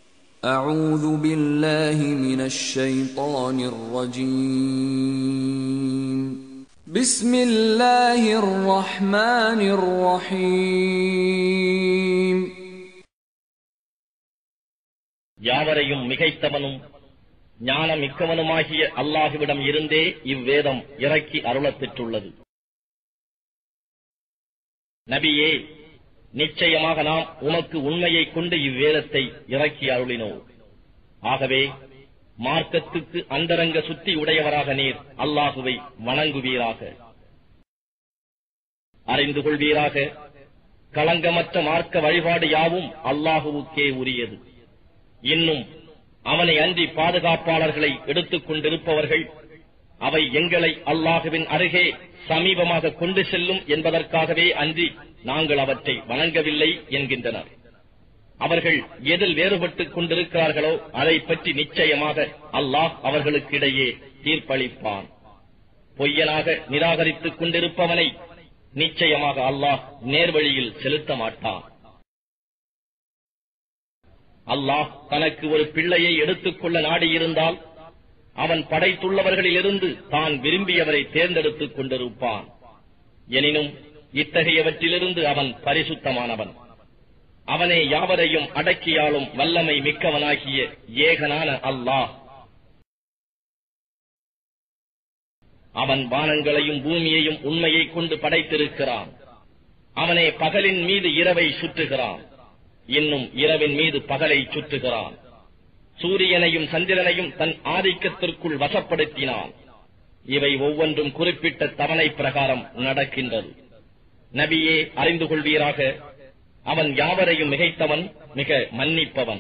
أعوذ بالله من الشيطان الرجيم بسم الله الرحمن الرحيم யாவரையும் மிகைத்தவனும் ஞானமிக்கவனுமாகிய அல்லாஹுவிடம் இருந்தே இவ்வேதம் இறக்கி அருளப் பெற்றுள்ளது நபியே நிச்சயமாக நாம் உமக்கு உண்மையைக் கொண்டு இவ்வேதத்தை இறக்கி அருளினோம் ஆகவே மார்க்கத்துக்கு அந்தரங்க சுத்தி உடையவராக நீர் அல்லாஹுவை வணங்குவீராக அறிந்து கொள்வீராக களங்கமற்ற மார்க்க வழிபாடு யாவும் அல்லாஹுவுக்கே உரியது இன்னும் அவனை அன்றி பாதுகாப்பாளர்களை எடுத்துக் கொண்டிருப்பவர்கள் அவை எங்களை அல்லாஹுவின் அருகே சமீபமாக கொண்டு செல்லும் என்பதற்காகவே அன்றி நாங்கள் அவற்றை வணங்கவில்லை என்கின்றனர் அவர்கள் எதில் வேறுபட்டுக் கொண்டிருக்கிறார்களோ அதை பற்றி நிச்சயமாக அல்லாஹ் அவர்களுக்கிடையே தீர்ப்பளிப்பான் பொய்யனாக நிராகரித்துக் கொண்டிருப்பவனை நிச்சயமாக அல்லாஹ் நேர்வழியில் செலுத்த மாட்டான் அல்லாஹ் தனக்கு ஒரு பிள்ளையை எடுத்துக்கொள்ள நாடியிருந்தால் அவன் படைத்துள்ளவர்களிலிருந்து தான் விரும்பியவரை தேர்ந்தெடுத்துக் கொண்டிருப்பான் எனினும் இத்தகையவற்றிலிருந்து அவன் பரிசுத்தமானவன் அவனே யாவரையும் அடக்கியாலும் வல்லமை மிக்கவனாகிய ஏகனான அல்லாஹ் அவன் வானங்களையும் பூமியையும் உண்மையைக் கொண்டு படைத்திருக்கிறான் அவனே பகலின் மீது இரவை சுற்றுகிறான் இன்னும் இரவின் மீது பகலை சுற்றுகிறான் சூரியனையும் சந்திரனையும் தன் ஆதிக்கத்திற்குள் வசப்படுத்தினான் இவை ஒவ்வொன்றும் குறிப்பிட்ட தவணை பிரகாரம் நடக்கின்றது நபியே அறிந்து கொள்வீராக அவன் யாவரையும் மிகைத்தவன் மிக மன்னிப்பவன்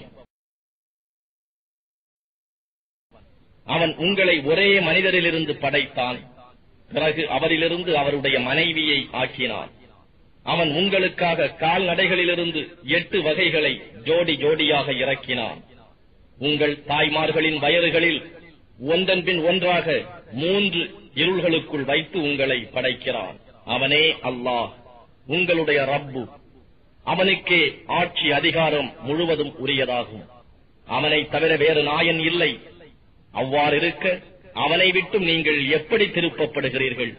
அவன் உங்களை ஒரே மனிதரிலிருந்து படைத்தான் பிறகு அவரிலிருந்து அவருடைய மனைவியை ஆக்கினான் அவன் உங்களுக்காக கால்நடைகளிலிருந்து எட்டு வகைகளை ஜோடி ஜோடியாக இறக்கினான் உங்கள் தாய்மார்களின் வயறுகளில் ஒன்றன் பின் ஒன்றாக மூன்று இருள்களுக்குள் வைத்து உங்களை படைக்கிறான் அவனே அல்லாஹ் உங்களுடைய ரப்பு அவனுக்கே ஆட்சி அதிகாரம் முழுவதும் உரியதாகும் அவனை தவிர வேறு நாயன் இல்லை அவ்வாறிருக்க அவனை விட்டும் நீங்கள் எப்படி திருப்பப்படுகிறீர்கள்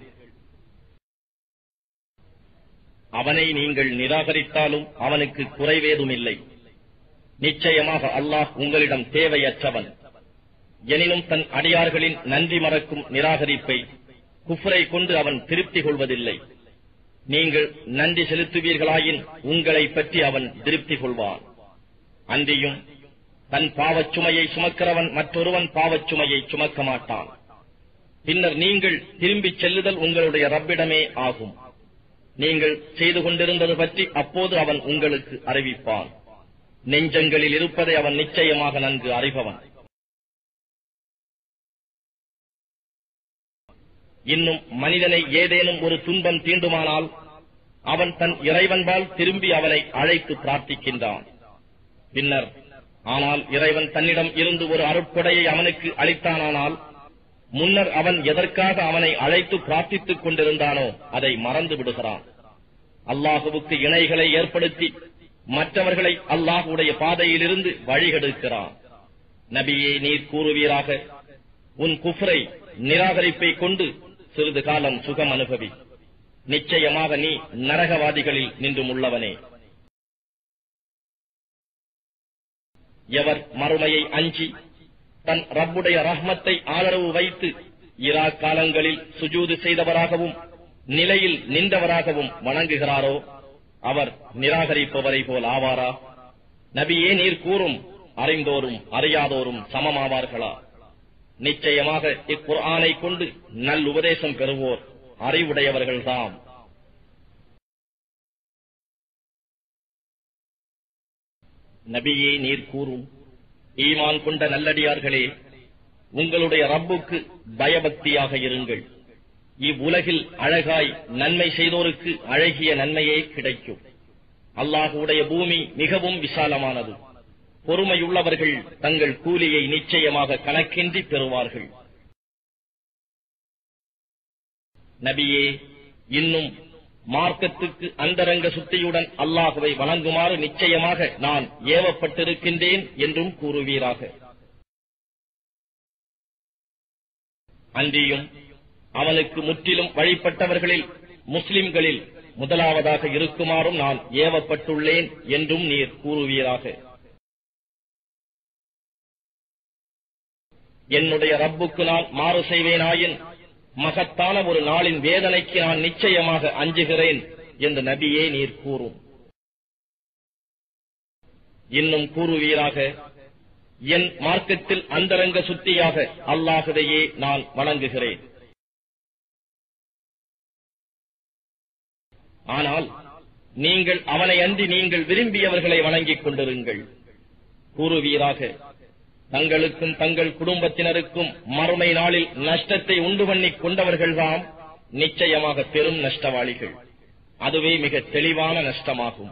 அவனை நீங்கள் நிராகரித்தாலும் அவனுக்கு குறைவேதும் இல்லை நிச்சயமாக அல்லாஹ் உங்களிடம் தேவையற்றவன் எனினும் தன் அடியார்களின் நன்றி மறக்கும் நிராகரிப்பை குஃப்ரை கொண்டு அவன் திருப்தி கொள்வதில்லை நீங்கள் நன்றி செலுத்துவீர்களாயின் உங்களை பற்றி அவன் திருப்தி கொள்வான் அன்றியும் தன் பாவச் சுமையை சுமக்கிறவன் மற்றொருவன் பாவச் சுமையை சுமக்க மாட்டான் பின்னர் நீங்கள் திரும்பிச் செல்லுதல் உங்களுடைய ரப்பிடமே ஆகும் நீங்கள் செய்து கொண்டிருந்தது பற்றி அப்போது அவன் உங்களுக்கு அறிவிப்பான் நெஞ்சங்களில் இருப்பதை அவன் நிச்சயமாக நன்கு அறிபவன் இன்னும் மனிதனை ஏதேனும் ஒரு துன்பம் தீண்டுமானால் அவன் தன் இறைவன்பால் திரும்பி அவனை அழைத்து பிரார்த்திக்கின்றான் பின்னர் ஆனால் இறைவன் தன்னிடம் இருந்து ஒரு அருட்கொடையை அவனுக்கு அளித்தானானால் முன்னர் அவன் எதற்காக அவனை அழைத்து பிரார்த்தித்துக் கொண்டிருந்தானோ அதை மறந்து விடுகிறான் அல்லாஹுவுக்கு இணைகளை ஏற்படுத்தி மற்றவர்களை அல்லாஹுடைய பாதையிலிருந்து வழிகெடுக்கிறான் நபியே நீர் கூறுவீராக உன் குஃப்ரை நிராகரிப்பை கொண்டு சிறிது காலம் சுகம் அனுபவி நிச்சயமாக நீ நரகவாதிகளில் நின்றும் உள்ளவனே எவர் மறுமையை அஞ்சி தன் ரப்புடைய ரஹ்மத்தை ஆதரவு வைத்து இரா காலங்களில் சுஜூது செய்தவராகவும் நிலையில் நின்றவராகவும் வணங்குகிறாரோ அவர் நிராகரிப்பவரை போல் ஆவாரா நபியே நீர் கூறும் அறிந்தோரும் அறியாதோரும் சமமாவார்களா நிச்சயமாக இக்குர்ஆனை கொண்டு நல் உபதேசம் பெறுவோர் அறிவுடையவர்கள்தாம் நபியே நீர் கூறும் ஈமான் கொண்ட நல்லடியார்களே உங்களுடைய ரப்புக்கு பயபக்தியாக இருங்கள் இவ்வுலகில் அழகாய் நன்மை செய்தோருக்கு அழகிய நன்மையே கிடைக்கும் அல்லாஹுடைய பூமி மிகவும் விசாலமானது பொறுமையுள்ளவர்கள் தங்கள் கூலியை நிச்சயமாக கணக்கின்றி பெறுவார்கள் நபியே இன்னும் மார்க்கத்துக்கு அந்தரங்க சுத்தியுடன் அல்லாஹுவை வணங்குமாறு நிச்சயமாக நான் ஏவப்பட்டிருக்கின்றேன் என்றும் கூறுவீராக அன்றியும் அவனுக்கு முற்றிலும் வழிபட்டவர்களில் முஸ்லிம்களில் முதலாவதாக இருக்குமாறும் நான் ஏவப்பட்டுள்ளேன் என்றும் நீர் கூறுவீராக என்னுடைய ரப்புக்கு நான் மாறு செய்வேனாயின் மகத்தான ஒரு நாளின் வேதனைக்கு நான் நிச்சயமாக அஞ்சுகிறேன் என்று நபியே நீர் கூறும் இன்னும் கூறுவீராக என் மார்க்கத்தில் அந்தரங்க சுத்தியாக அல்லாஹுவையே நான் வணங்குகிறேன் ஆனால் நீங்கள் அவனை அன்றி நீங்கள் விரும்பியவர்களை வணங்கிக் கொண்டிருங்கள் கூறுவீராக தங்களுக்கும் தங்கள் குடும்பத்தினருக்கும் மறுமை நாளில் நஷ்டத்தை உண்டு பண்ணிக் கொண்டவர்கள்தாம் நிச்சயமாக பெரும் நஷ்டவாளிகள் அதுவே மிக தெளிவான நஷ்டமாகும்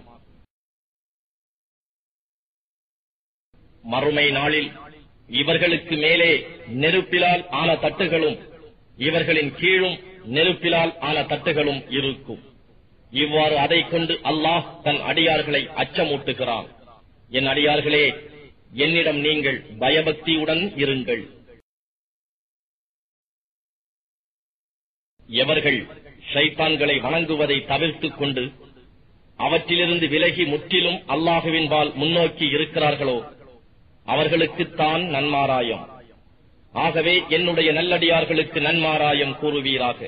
மறுமை நாளில் இவர்களுக்கு மேலே நெருப்பிலால் ஆன தட்டுகளும் இவர்களின் கீழும் நெருப்பிலால் ஆன தட்டுகளும் இருக்கும் இவ்வாறு அதைக் கொண்டு அல்லாஹ் தன் அடியார்களை அச்சமூட்டுகிறான் என் அடியார்களே என்னிடம் நீங்கள் பயபக்தியுடன் இருங்கள் எவர்கள் ஷைத்தான்களை வணங்குவதை தவிர்த்துக் கொண்டு அவற்றிலிருந்து விலகி முற்றிலும் அல்லாஹுவின்பால் முன்னோக்கி இருக்கிறார்களோ அவர்களுக்குத்தான் நன்மாராயம் ஆகவே என்னுடைய நல்லடியார்களுக்கு நன்மாராயம் கூறுவீராக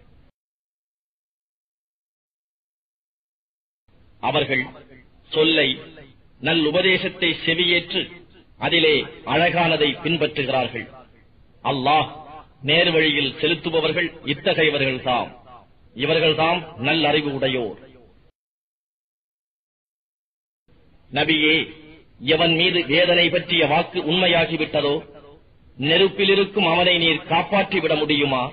அவர்கள் சொல்லை நல்லுபதேசத்தை செவியேற்று அதிலே அழகானதை பின்பற்றுகிறார்கள் அல்லாஹ் நேர்வழியில் செலுத்துபவர்கள் இத்தகையவர்கள்தாம் இவர்கள்தாம் நல்லறிவு உடையோர் நபியே எவன் மீது வேதனை பற்றிய வாக்கு உண்மையாகிவிட்டதோ நெருப்பில் இருக்கும் அவனை நீர் காப்பாற்றிவிட முடியுமா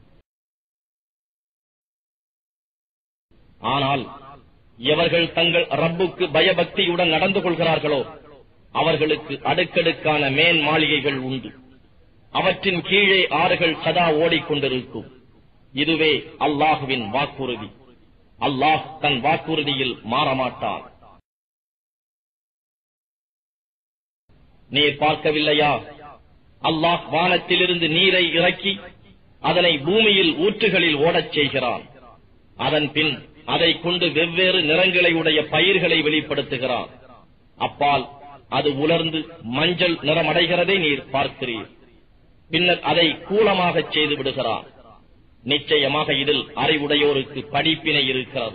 ஆனால் எவர்கள் தங்கள் ரப்புக்கு பயபக்தியுடன் நடந்து கொள்கிறார்களோ அவர்களுக்கு அடுக்கடுக்கான மேன் மாளிகைகள் உண்டு அவற்றின் கீழே ஆறுகள் சதா ஓடிக்கொண்டிருக்கும் இதுவே அல்லாஹுவின் வாக்குறுதி அல்லாஹ் தன் வாக்குறுதியில் மாறமாட்டான் நீர் பார்க்கவில்லையா அல்லாஹ் வானத்திலிருந்து நீரை இறக்கி அதனை பூமியில் ஊற்றுகளில் ஓடச் செய்கிறான் அதன் பின் அதை கொண்டு வெவ்வேறு நிறங்களை உடைய பயிர்களை வெளிப்படுத்துகிறான் அப்பால் அது உலர்ந்து மஞ்சள் நிறமடைகிறதை நீர் பார்க்கிறீர் பின்னர் அதை கூலமாகச் செய்து விடுகிறான் நிச்சயமாக இதில் அறிவுடையோருக்கு படிப்பினை இருக்கிறது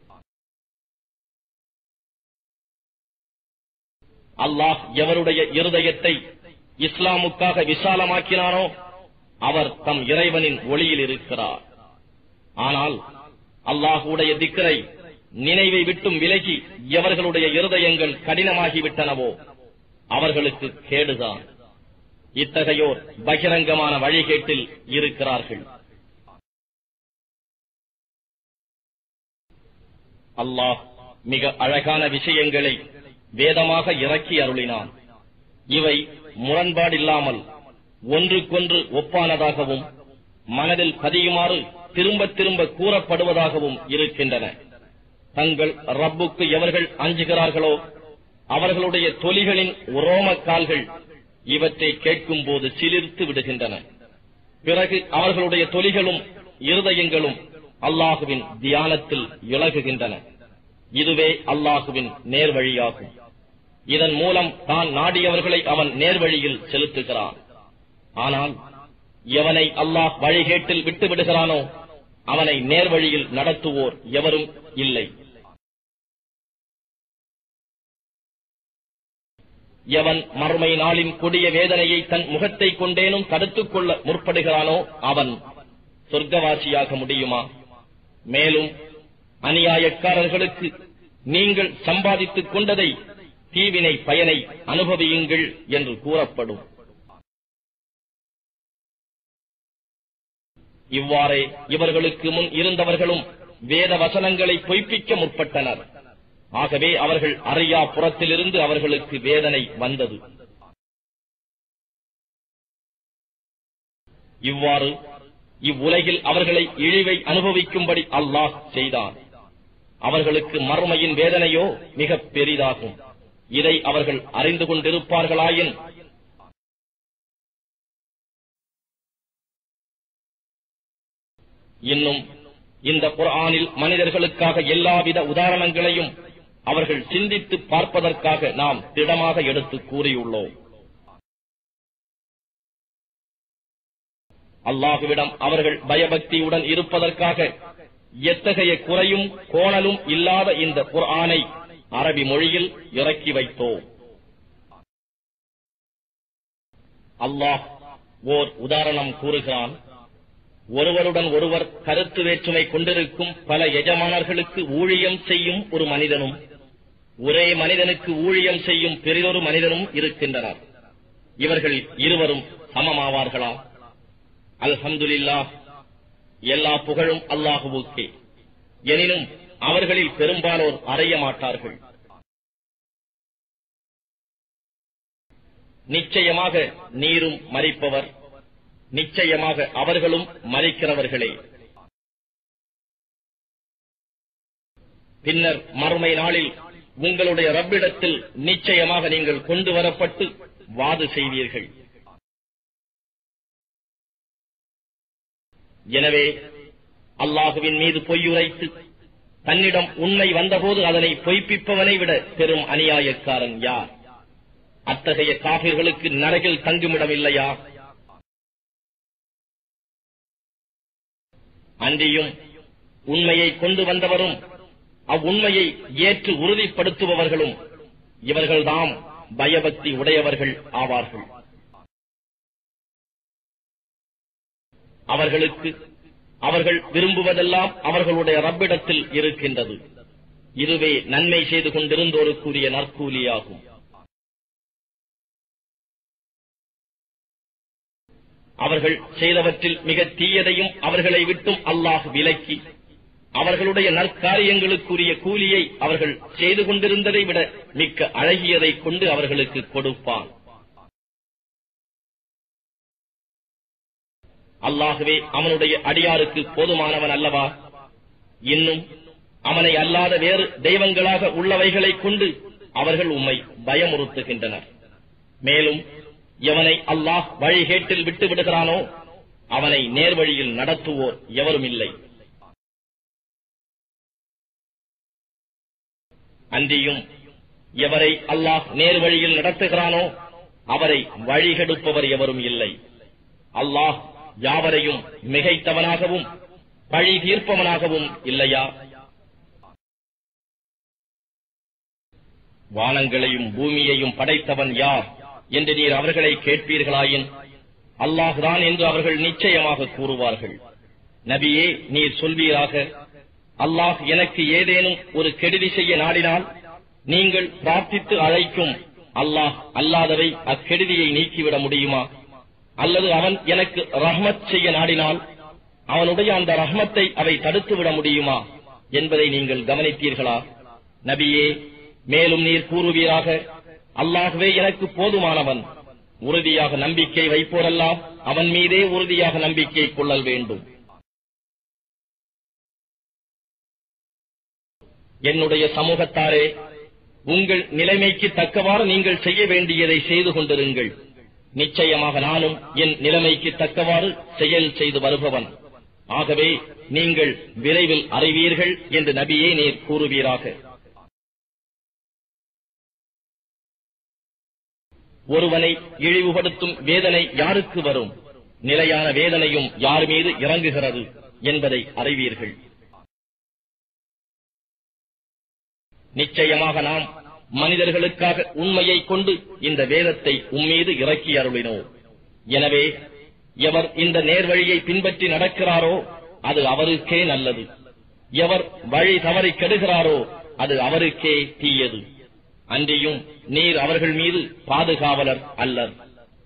அல்லாஹ் எவருடைய இருதயத்தை இஸ்லாமுக்காக விசாலமாக்கினானோ அவர் தம் இறைவனின் ஒளியில் இருக்கிறார் ஆனால் அல்லாஹுடைய திக்கரை நினைவை விட்டும் விலகி எவர்களுடைய இருதயங்கள் கடினமாகிவிட்டனவோ அவர்களுக்கு கேடுதான் இத்தகையோர் பகிரங்கமான வழிகேட்டில் இருக்கிறார்கள் அல்லாஹ் மிக அழகான விஷயங்களை வேதமாக இறக்கி அருளினான் இவை முரண்பாடில்லாமல் ஒன்றுக்கொன்று ஒப்பானதாகவும் மனதில் பதியுமாறு திரும்ப திரும்ப கூறப்படுவதாகவும் இருக்கின்றன தங்கள் ரப்புக்கு எவர்கள் அஞ்சுகிறார்களோ அவர்களுடைய தொலிகளின் உரோமக்கால்கள் இவற்றை கேட்கும் போது சிலிர்த்து விடுகின்றன பிறகு அவர்களுடைய தொலிகளும் இருதயங்களும் அல்லாஹுவின் தியானத்தில் இழகுகின்றன இதுவே அல்லாஹுவின் நேர்வழியாகும் இதன் மூலம் தான் நாடியவர்களை அவன் நேர்வழியில் செலுத்துகிறான் ஆனால் எவனை அல்லாஹ் வழிகேட்டில் விட்டு விடுகிறானோ அவனை நேர்வழியில் நடத்துவோர் எவரும் இல்லை எவன் மறுமை நாளின் கொடிய வேதனையை தன் முகத்தை கொண்டேனும் தடுத்துக் கொள்ள முற்படுகிறானோ அவன் சொர்க்கவாசியாக முடியுமா மேலும் அநியாயக்காரர்களுக்கு நீங்கள் சம்பாதித்துக் கொண்டதை தீவினை பயனை அனுபவியுங்கள் என்று கூறப்படும் இவ்வாறே இவர்களுக்கு முன் இருந்தவர்களும் வேத வசனங்களை பொய்ப்பிக்க முற்பட்டனர் ஆகவே அவர்கள் அறியா புறத்திலிருந்து அவர்களுக்கு வேதனை வந்தது இவ்வாறு இவ்வுலகில் அவர்களை இழிவை அனுபவிக்கும்படி அல்லாஹ் செய்தான் அவர்களுக்கு மறுமையின் வேதனையோ மிகப் பெரிதாகும் இதை அவர்கள் அறிந்து கொண்டிருப்பார்களாயின் இன்னும் இந்த குர்ஆனில் மனிதர்களுக்காக எல்லாவித உதாரணங்களையும் அவர்கள் சிந்தித்து பார்ப்பதற்காக நாம் திடமாக எடுத்து கூறியுள்ளோம் அல்லாஹுவிடம் அவர்கள் பயபக்தியுடன் இருப்பதற்காக எத்தகைய குறையும் கோணலும் இல்லாத இந்த குர்ஆனை அரபி மொழியில் இறக்கி வைத்தோம் அல்லாஹ் ஓர் உதாரணம் கூறுகிறான் ஒருவருடன் ஒருவர் கருத்து வேற்றுமை கொண்டிருக்கும் பல எஜமானர்களுக்கு ஊழியம் செய்யும் ஒரு மனிதனும் ஒரே மனிதனுக்கு ஊழியம் செய்யும் பெரிதொரு மனிதனும் இருக்கின்றனர் இவர்கள் இருவரும் சமமாவார்களா அல்ஹம்துலில்லாஹ் எல்லா புகழும் அல்லாஹுவுக்கே எனினும் அவர்களில் பெரும்பாலோர் அறிய மாட்டார்கள் நிச்சயமாக நீரும் மறிப்பவர் நிச்சயமாக அவர்களும் மறிக்கிறவர்களே பின்னர் மறுமை நாளில் உங்களுடைய ரப்பிடத்தில் நிச்சயமாக நீங்கள் கொண்டு வரப்பட்டு வாது செய்வீர்கள் எனவே அல்லாஹுவின் மீது பொய்யுரைத்து தன்னிடம் உண்மை வந்தபோது அதனை பொய்ப்பிப்பவனை விட பெரும் அநியாயக்காரன் யார் அத்தகைய காபிர்களுக்கு நரகில் தங்குமிடம் இல்லையா அன்றியும் உண்மையை கொண்டு வந்தவரும் அவ்வுண்மையை ஏற்று உறுதிப்படுத்துபவர்களும் இவர்கள்தாம் பயபக்தி உடையவர்கள் ஆவார்கள் அவர்களுக்கு அவர்கள் விரும்புவதெல்லாம் அவர்களுடைய ரப்பிடத்தில் இருக்கின்றது இதுவே நன்மை செய்து கொண்டிருந்தோருக்குரிய நற்கூலியாகும் அவர்கள் செய்தவற்றில் மிக தீயதையும் அவர்களை விட்டும் அல்லாஹ் விலக்கி அவர்களுடைய நற்காரியங்களுக்குரிய கூலியை அவர்கள் செய்து கொண்டிருந்ததை விட மிக்க அழகியதை கொண்டு அவர்களுக்கு கொடுப்பான் அல்லாகவே அவனுடைய அடியாருக்கு போதுமானவன் அல்லவா இன்னும் அவனை அல்லாத வேறு தெய்வங்களாக உள்ளவைகளைக் கொண்டு அவர்கள் உம்மை பயமுறுத்துகின்றனர் மேலும் எவனை அல்லாஹ் வழிகேட்டில் விட்டு விடுகிறானோ அவனை நேர்வழியில் நடத்துவோர் எவரும் இல்லை அன்றியும் எவரை அல்லாஹ் நேர்வழியில் நடத்துகிறானோ அவரை வழிகெடுப்பவர் எவரும் இல்லை அல்லாஹ் யாவரையும் மிகைத்தவனாகவும் பழி தீர்ப்பவனாகவும் இல்லையா வானங்களையும் பூமியையும் படைத்தவன் யார் என்று நீர் அவர்களை கேட்பீர்களாயின் அல்லாஹ்தான் என்று அவர்கள் நிச்சயமாக கூறுவார்கள் நபியே நீர் சொல்வீராக அல்லாஹ் எனக்கு ஏதேனும் ஒரு கெடுதி செய்ய நாடினால் நீங்கள் பிரார்த்தித்து அழைக்கும் அல்லாஹ் அல்லாதவை அக்கெடுதியை நீக்கிவிட முடியுமா அல்லது அவன் எனக்கு ரஹ்மத் செய்ய நாடினால் அவனுடைய அந்த ரஹ்மத்தை அவை தடுத்துவிட முடியுமா என்பதை நீங்கள் கவனித்தீர்களா நபியே மேலும் நீர் கூறுவீராக அல்லாகவே எனக்கு போதுமானவன் உறுதியாக நம்பிக்கை வைப்போரெல்லாம் அவன் மீதே உறுதியாக நம்பிக்கை கொள்ளல் வேண்டும் என்னுடைய சமூகத்தாரே உங்கள் நிலைமைக்கு தக்கவாறு நீங்கள் செய்ய வேண்டியதை செய்து கொண்டிருங்கள் நிச்சயமாக நானும் என் நிலைமைக்கு தக்கவாறு செயல் செய்து வருபவன் ஆகவே நீங்கள் விரைவில் அறிவீர்கள் என்று நபியே நீர் கூறுவீராக ஒருவனை இழிவுபடுத்தும் வேதனை யாருக்கு வரும் நிலையான வேதனையும் யார் மீது இறங்குகிறது என்பதை அறிவீர்கள் நிச்சயமாக நாம் மனிதர்களுக்காக உண்மையை கொண்டு இந்த வேதத்தை உம்மீது இறக்கி அருளினோம் எனவே எவர் இந்த நேர்வழியை பின்பற்றி நடக்கிறாரோ அது அவருக்கே நல்லது எவர் வழி தவறி கெடுகிறாரோ அது அவருக்கே தீயது அன்றியும் நீர் அவர்கள் மீது பாதுகாவலர் அல்லர்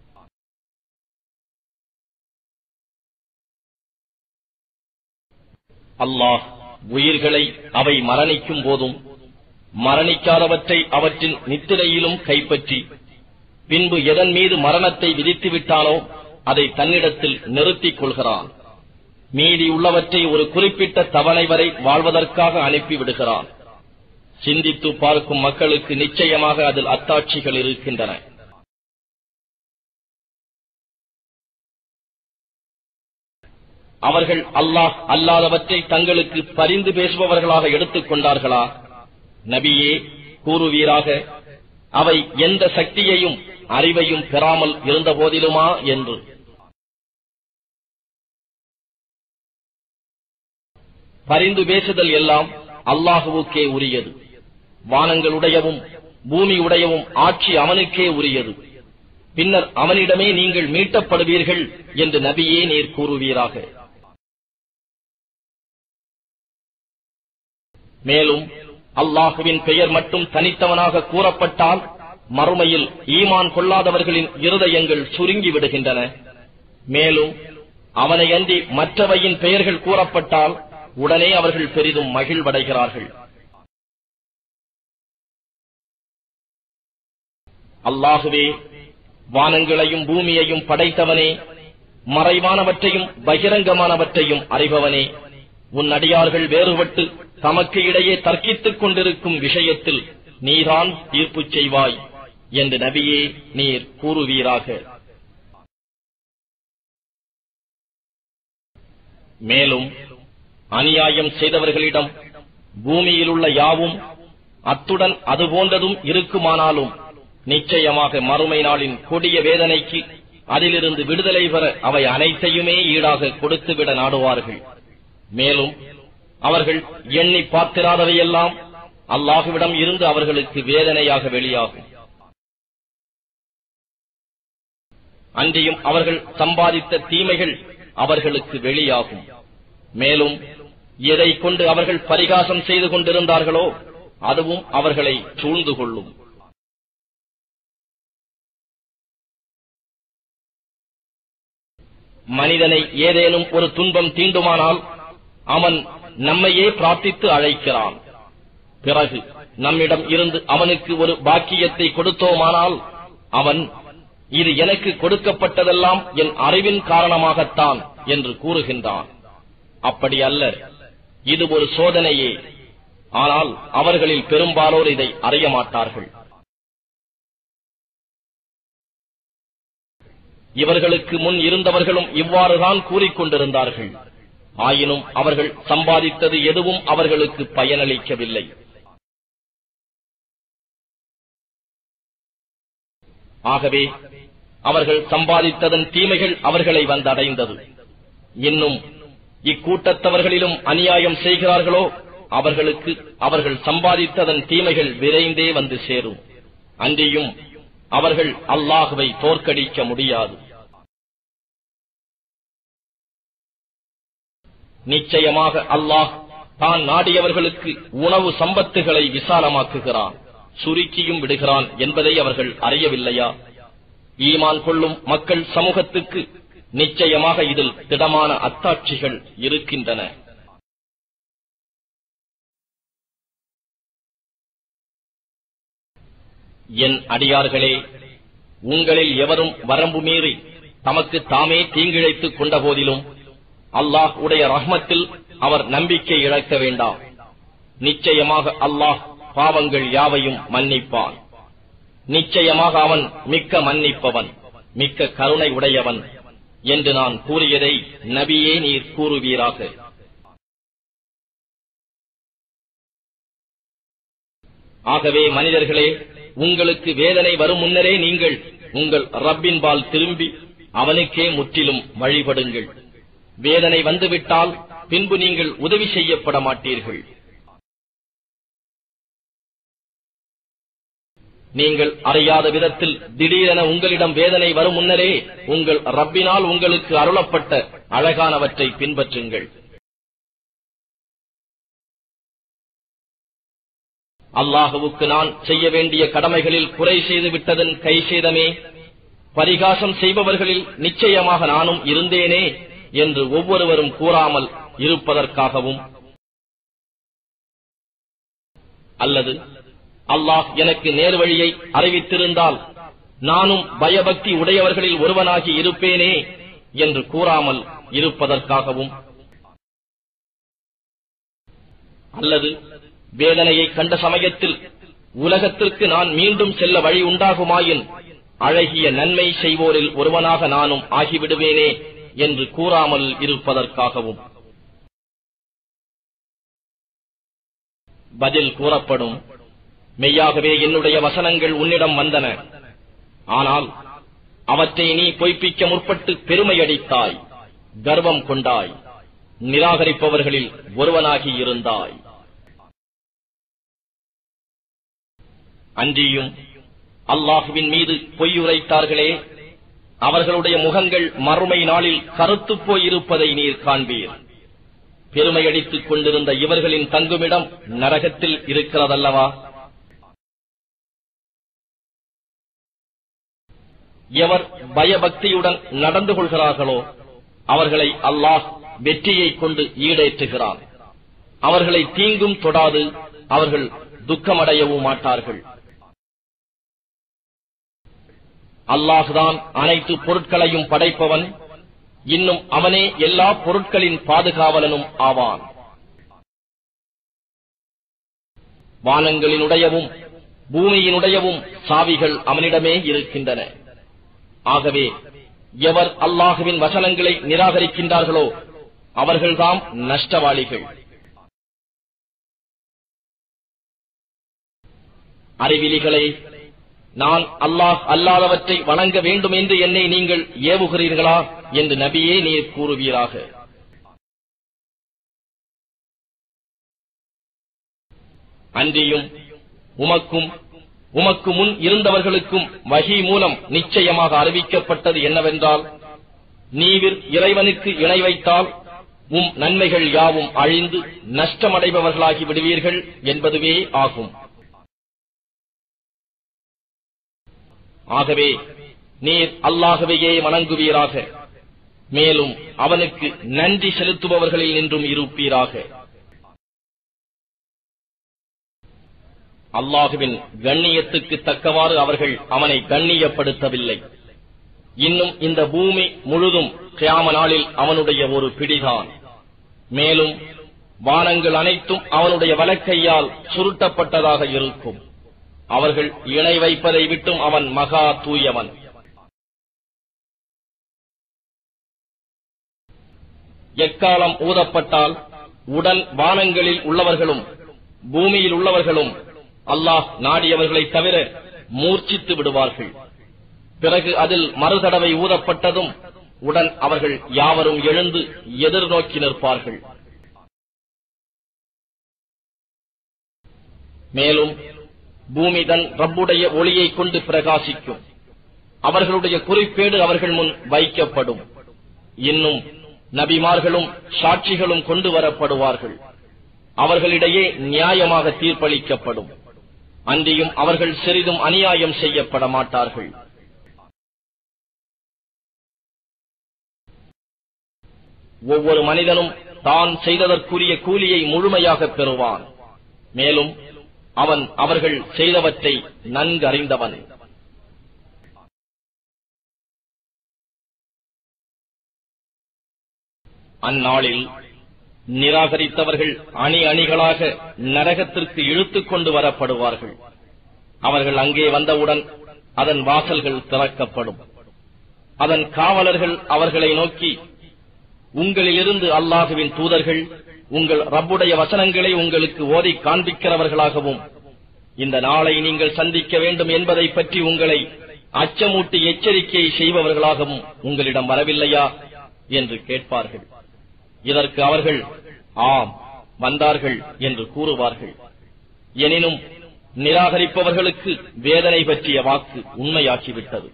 அல்லாஹ் உயிர்களை அவை மரணிக்கும் போதும் மரணிக்காதவற்றை அவற்றின் நித்திரையிலும் கைப்பற்றி பின்பு எதன் மீது மரணத்தை விதித்து விட்டானோ அதை தன்னிடத்தில் நிறுத்திக் கொள்கிறான் மீதி உள்ளவற்றை ஒரு குறிப்பிட்ட தவணை வரை வாழ்வதற்காக அனுப்பிவிடுகிறான் சிந்தித்து பார்க்கும் மக்களுக்கு நிச்சயமாக அதில் அத்தாட்சிகள் இருக்கின்றன அவர்கள் அல்லாஹ் அல்லாதவற்றை தங்களுக்கு பரிந்து பேசுபவர்களாக எடுத்துக் கொண்டார்களா நபியே கூறுவீராக அவை எந்த சக்தியையும் அறிவையும் பெறாமல் இருந்த போதிலுமா என்று பரிந்து பேசுதல் எல்லாம் அல்லாஹுவுக்கே உரியது வானங்களுடையவும் பூமி உடையவும் ஆட்சி அவனுக்கே உரியது பின்னர் அவனிடமே நீங்கள் மீட்டப்படுவீர்கள் என்று நபியே நீர் கூறுவீராக மேலும் அல்லாஹுவின் பெயர் மட்டும் தனித்தவனாக கூறப்பட்டால் மறுமையில் ஈமான் கொள்ளாதவர்களின் இருதயங்கள் சுருங்கி விடுகின்றன மேலும் அவனை அன்றி மற்றவையின் பெயர்கள் கூறப்பட்டால் உடனே அவர்கள் பெரிதும் மகிழ்வடைகிறார்கள் அல்லாகுவே வானங்களையும் பூமியையும் படைத்தவனே மறைவானவற்றையும் பகிரங்கமானவற்றையும் அறிபவனே உன் அடியார்கள் வேறுபட்டு தமக்கு இடையே தர்க்கித்துக் கொண்டிருக்கும் விஷயத்தில் நீதான் தீர்ப்பு செய்வாய் என்று நபியே நீர் கூறுவீராக மேலும் அநியாயம் செய்தவர்களிடம் பூமியில் உள்ள யாவும் அத்துடன் அது போன்றதும் இருக்குமானாலும் நிச்சயமாக மறுமை நாளின் கொடிய வேதனைக்கு அதிலிருந்து விடுதலை பெற அவை அனைத்தையுமே ஈடாக கொடுத்துவிட நாடுவார்கள் மேலும் அவர்கள் எண்ணி பார்த்திராதவையெல்லாம் அல்லாஹுவிடம் இருந்து அவர்களுக்கு வேதனையாக வெளியாகும் அன்றியும் அவர்கள் சம்பாதித்த தீமைகள் அவர்களுக்கு வெளியாகும் மேலும் எதை கொண்டு அவர்கள் பரிகாசம் செய்து கொண்டிருந்தார்களோ அதுவும் அவர்களை சூழ்ந்து கொள்ளும் மனிதனை ஏதேனும் ஒரு துன்பம் தீண்டுமானால் அவன் நம்மையே பிரார்த்தித்து அழைக்கிறான் பிறகு நம்மிடம் இருந்து அவனுக்கு ஒரு பாக்கியத்தை கொடுத்தோமானால் அவன் இது எனக்கு கொடுக்கப்பட்டதெல்லாம் என் அறிவின் காரணமாகத்தான் என்று கூறுகின்றான் அப்படி அல்ல இது ஒரு சோதனையே ஆனால் அவர்களில் பெரும்பாலோர் இதை அறிய மாட்டார்கள் இவர்களுக்கு முன் இருந்தவர்களும் இவ்வாறுதான் கூறிக்கொண்டிருந்தார்கள் ஆயினும் அவர்கள் சம்பாதித்தது எதுவும் அவர்களுக்கு பயனளிக்கவில்லை ஆகவே அவர்கள் சம்பாதித்ததன் தீமைகள் அவர்களை வந்தடைந்தது இன்னும் இக்கூட்டத்தவர்களிலும் அநியாயம் செய்கிறார்களோ அவர்களுக்கு அவர்கள் சம்பாதித்ததன் தீமைகள் விரைந்தே வந்து சேரும் அன்றியும் அவர்கள் அல்லாஹுவை தோற்கடிக்க முடியாது நிச்சயமாக அல்லாஹ் தான் நாடியவர்களுக்கு உணவு சம்பத்துகளை விசாலமாக்குகிறான் சுருக்கியும் விடுகிறான் என்பதை அவர்கள் அறியவில்லையா ஈமான் கொள்ளும் மக்கள் சமூகத்துக்கு நிச்சயமாக இதில் திடமான அத்தாட்சிகள் இருக்கின்றன என் அடியார்களே உங்களில் எவரும் வரம்பு மீறி தமக்கு தாமே தீங்கிழைத்துக் கொண்ட போதிலும் அல்லாஹ் உடைய ரஹ்மத்தில் அவர் நம்பிக்கை இழக்க வேண்டாம் நிச்சயமாக அல்லாஹ் பாவங்கள் யாவையும் மன்னிப்பான் நிச்சயமாக அவன் மிக்க மன்னிப்பவன் மிக்க கருணை உடையவன் என்று நான் கூறியதை நபியே நீர் கூறுவீராக ஆகவே மனிதர்களே உங்களுக்கு வேதனை வரும் முன்னரே நீங்கள் உங்கள் ரப்பின்பால் திரும்பி அவனுக்கே முற்றிலும் வழிபடுங்கள் வேதனை வந்துவிட்டால் பின்பு நீங்கள் உதவி செய்யப்பட மாட்டீர்கள் நீங்கள் அறியாத விதத்தில் திடீரென உங்களிடம் வேதனை வரும் முன்னரே உங்கள் ரப்பினால் உங்களுக்கு அருளப்பட்ட அழகானவற்றை பின்பற்றுங்கள் அல்லாஹுவுக்கு நான் செய்ய வேண்டிய கடமைகளில் குறை செய்து விட்டதன் கை சேதமே பரிகாசம் செய்பவர்களில் நிச்சயமாக நானும் இருந்தேனே என்று ஒவ்வொருவரும் கூறாமல் இருப்பதற்காகவும் அல்லது அல்லாஹ் எனக்கு நேர்வழியை அறிவித்திருந்தால் நானும் பயபக்தி உடையவர்களில் ஒருவனாகி இருப்பேனே என்று கூறாமல் இருப்பதற்காகவும் அல்லது வேதனையை கண்ட சமயத்தில் உலகத்திற்கு நான் மீண்டும் செல்ல வழி உண்டாகுமாயின் அழகிய நன்மை செய்வோரில் ஒருவனாக நானும் ஆகிவிடுவேனே என்று கூறாமல் இருப்பதற்காகவும் பதில் கூறப்படும் மெய்யாகவே என்னுடைய வசனங்கள் உன்னிடம் வந்தன ஆனால் அவற்றை நீ பொய்ப்பிக்க முற்பட்டு பெருமையடித்தாய் கர்வம் கொண்டாய் நிராகரிப்பவர்களில் ஒருவனாகி இருந்தாய் அன்றியும் அல்லாஹுவின் மீது பொய்யுரைத்தார்களே அவர்களுடைய முகங்கள் மறுமை நாளில் கருத்துப் போயிருப்பதை நீர் காண்பீர் பெருமையடித்துக் கொண்டிருந்த இவர்களின் தங்குமிடம் நரகத்தில் இருக்கிறதல்லவா எவர் பயபக்தியுடன் நடந்து கொள்கிறார்களோ அவர்களை அல்லாஹ் வெற்றியைக் கொண்டு ஈடேற்றுகிறான் அவர்களை தீங்கும் தொடாது அவர்கள் துக்கமடையவும் மாட்டார்கள் அல்லாஹுதான் அனைத்து பொருட்களையும் படைப்பவன் இன்னும் அவனே எல்லா பொருட்களின் பாதுகாவலனும் ஆவான் வானங்களினுடையவும் பூமியினுடையவும் சாவிகள் அவனிடமே இருக்கின்றன ஆகவே எவர் அல்லாஹுவின் வசனங்களை நிராகரிக்கின்றார்களோ அவர்கள்தாம் நஷ்டவாளிகள் அறிவிலிகளே நான் அல்லாஹ் அல்லாதவற்றை வணங்க வேண்டும் என்று என்னை நீங்கள் ஏவுகிறீர்களா என்று நபியே நீர் கூறுவீராக அன்றியும் உமக்கும் உமக்கு முன் இருந்தவர்களுக்கும் வகி மூலம் நிச்சயமாக அறிவிக்கப்பட்டது என்னவென்றால் நீவிர் இறைவனுக்கு இணை வைத்தால் உம் நன்மைகள் யாவும் அழிந்து நஷ்டமடைபவர்களாகி விடுவீர்கள் என்பதுவே ஆகும் ஆகவே நீர் அல்லாகவையே வணங்குவீராக மேலும் அவனுக்கு நன்றி செலுத்துபவர்களில் நின்றும் இருப்பீராக அல்லாஹுவின் கண்ணியத்துக்கு தக்கவாறு அவர்கள் அவனை கண்ணியப்படுத்தவில்லை இன்னும் இந்த பூமி முழுதும் கியாம நாளில் அவனுடைய ஒரு பிடிதான் மேலும் வானங்கள் அனைத்தும் அவனுடைய வலக்கையால் சுருட்டப்பட்டதாக இருக்கும் அவர்கள் இணை வைப்பதை விட்டும் அவன் மகா தூயவன் எக்காலம் ஊதப்பட்டால் உடன் வானங்களில் உள்ளவர்களும் பூமியில் உள்ளவர்களும் அல்லாஹ் நாடியவர்களைத் தவிர மூர்ச்சித்து விடுவார்கள் பிறகு அதில் மறுதடவை ஊதப்பட்டதும் உடன் அவர்கள் யாவரும் எழுந்து எதிர்நோக்கி நிற்பார்கள் மேலும் பூமி தன் ரப்புடைய ஒளியைக் கொண்டு பிரகாசிக்கும் அவர்களுடைய குறிப்பேடு அவர்கள் முன் வைக்கப்படும் இன்னும் நபிமார்களும் சாட்சிகளும் கொண்டு வரப்படுவார்கள் அவர்களிடையே நியாயமாக தீர்ப்பளிக்கப்படும் அன்றியும் அவர்கள் சிறிதும் அநியாயம் செய்யப்பட மாட்டார்கள் ஒவ்வொரு மனிதனும் தான் செய்ததற்குரிய கூலியை முழுமையாக பெறுவான் மேலும் அவன் அவர்கள் செய்தவற்றை நன்கறிந்தவன் அந்நாளில் நிராகரித்தவர்கள் அணி அணிகளாக நரகத்திற்கு இழுத்துக் கொண்டு வரப்படுவார்கள் அவர்கள் அங்கே வந்தவுடன் அதன் வாசல்கள் திறக்கப்படும் அதன் காவலர்கள் அவர்களை நோக்கி உங்களிலிருந்து அல்லாஹுவின் தூதர்கள் உங்கள் ரப்புடைய வசனங்களை உங்களுக்கு ஓதி காண்பிக்கிறவர்களாகவும் இந்த நாளை நீங்கள் சந்திக்க வேண்டும் என்பதை பற்றி உங்களை அச்சமூட்டி எச்சரிக்கை செய்பவர்களாகவும் உங்களிடம் வரவில்லையா என்று கேட்பார்கள் இதற்கு அவர்கள் ஆம் வந்தார்கள் என்று கூறுவார்கள் எனினும் நிராகரிப்பவர்களுக்கு வேதனை பற்றிய வாக்கு உண்மையாக்கிவிட்டது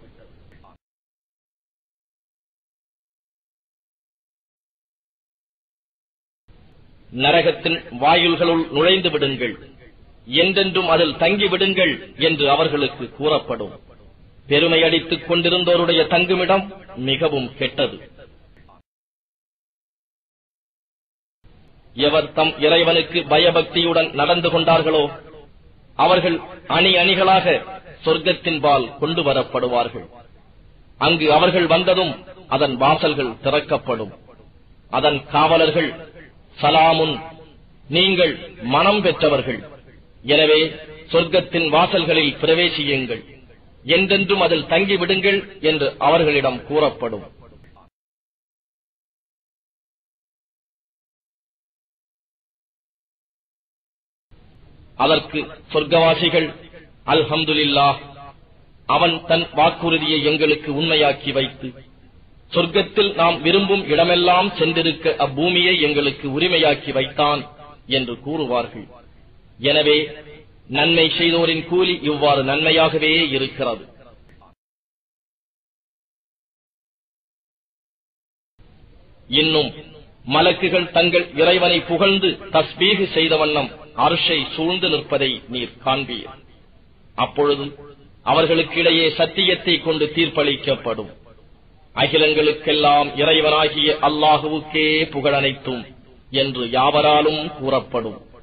நரகத்தின் வாயில்களுள் நுழைந்து விடுங்கள் என்றென்றும் அதில் தங்கி விடுங்கள் என்று அவர்களுக்கு கூறப்படும் பெருமையடித்துக் கொண்டிருந்தோருடைய தங்குமிடம் மிகவும் கெட்டது எவர் தம் இறைவனுக்கு பயபக்தியுடன் நடந்து கொண்டார்களோ அவர்கள் அணி அணிகளாக சொர்க்கத்தின் பால் கொண்டு வரப்படுவார்கள் அங்கு அவர்கள் வந்ததும் அதன் வாசல்கள் திறக்கப்படும் அதன் காவலர்கள் சலாமுன் நீங்கள் மனம் பெற்றவர்கள் எனவே சொர்க்கத்தின் வாசல்களில் பிரவேசியுங்கள் என்றென்றும் அதில் தங்கிவிடுங்கள் என்று அவர்களிடம் கூறப்படும் அதற்கு சொர்க்கவாசிகள் அல்ஹம்துலில்லாஹ் அவன் தன் வாக்குறுதியை எங்களுக்கு உண்மையாக்கி வைத்து சொர்க்கத்தில் நாம் விரும்பும் இடமெல்லாம் சென்றிருக்க அப்பூமியை எங்களுக்கு உரிமையாக்கி வைத்தான் என்று கூறுவார்கள் எனவே நன்மை செய்தோரின் கூலி இவ்வாறு நன்மையாகவே இருக்கிறது இன்னும் மலக்குகள் தங்கள் இறைவனை புகழ்ந்து தஸ்பீகு செய்த வண்ணம் அரிசை சூழ்ந்து நிற்பதை நீர் காண்பீர் அப்பொழுது அவர்களுக்கிடையே சத்தியத்தை கொண்டு தீர்ப்பளிக்கப்படும் அகிலங்களுக்கெல்லாம் இறைவனாகிய அல்லாஹுவுக்கே புகழனைத்தும் என்று யாவராலும் கூறப்படும்